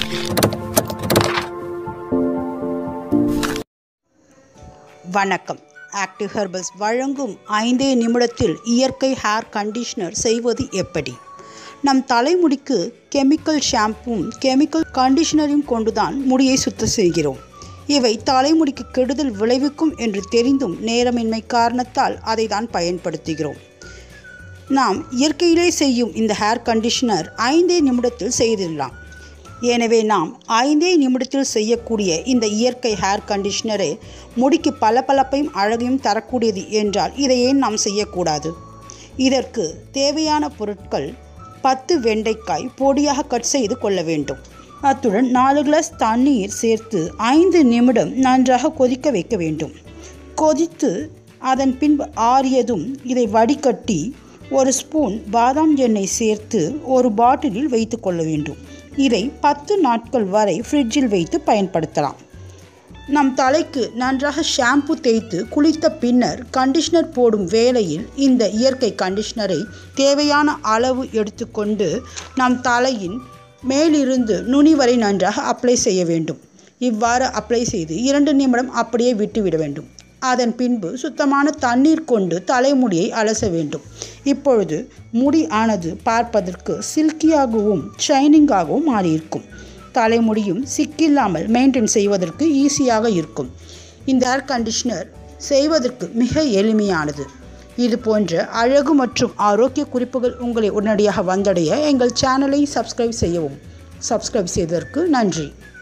வணக்கம் active herbals வழங்கும் ஐந்தே நிமிடத்தில் இயற்கை ஹேர் கண்டிஷனர் செய்வது எப்படி நம் தலைமுடிக்கு கெமிக்கல் ஷாம்பும் கெமிக்கல் கண்டிஷனரையும் கொண்டுதான் முடியை சுத்தம் செய்கிறோம் இவை தலைமுடிக்கு கெடுதல் விளைவிக்கும் என்று தெரிந்தும் நேரமின்மை காரணத்தால் அதை தான் பயன்படுத்துகிறோம் நாம் இயற்கையிலே செய்யும் இந்த ஹேர் கண்டிஷனர் ஐந்தே நிமிடத்தில் செய்திடலாம் எனவே நாம் ஐந்தே நிமிடத்தில் செய்யக்கூடிய இந்த இயற்கை ஹேர் கண்டிஷனரை முடிக்கு பளபளப்பையும் அழகையும் தரக்கூடியது என்றால் இதை ஏன் நாம் செய்யக்கூடாது இதற்கு தேவையான பொருட்கள் பத்து வெண்டைக்காய் பொடியாக கட் செய்து கொள்ள வேண்டும் அத்துடன் நாலு கிளாஸ் தண்ணீர் சேர்த்து ஐந்து நிமிடம் நன்றாக கொதிக்க வைக்க வேண்டும் கொதித்து அதன் பின்பு ஆறியதும் இதை வடிகட்டி ஒரு ஸ்பூன் பாதாம் எண்ணெய் சேர்த்து ஒரு பாட்டிலில் வைத்து கொள்ள வேண்டும் இதை பத்து நாட்கள் வரை ஃப்ரிட்ஜில் வைத்து பயன்படுத்தலாம் நம் தலைக்கு நன்றாக ஷாம்பு தேய்த்து குளித்த பின்னர் கண்டிஷனர் போடும் வேளையில் இந்த இயற்கை கண்டிஷனரை தேவையான அளவு எடுத்துக்கொண்டு நம் தலையின் மேலிருந்து நுனி வரை நன்றாக அப்ளை செய்ய வேண்டும் இவ்வாறு அப்ளை செய்து இரண்டு நிமிடம் அப்படியே விட்டுவிட வேண்டும் அதன் பின்பு சுத்தமான தண்ணீர் கொண்டு தலைமுடியை அலச வேண்டும் இப்பொழுது முடி ஆனது பார்ப்பதற்கு சில்கியாகவும் ஷைனிங்காகவும் மாறியிருக்கும் தலைமுடியும் சிக்கில்லாமல் மெயின்டைன் செய்வதற்கு ஈஸியாக இருக்கும் இந்த ஏர் கண்டிஷனர் செய்வதற்கு மிக எளிமையானது இது போன்ற அழகு மற்றும் ஆரோக்கிய குறிப்புகள் உங்களை உடனடியாக வந்தடைய எங்கள் சேனலை சப்ஸ்கிரைப் செய்யவும் சப்ஸ்கிரைப் செய்ததற்கு நன்றி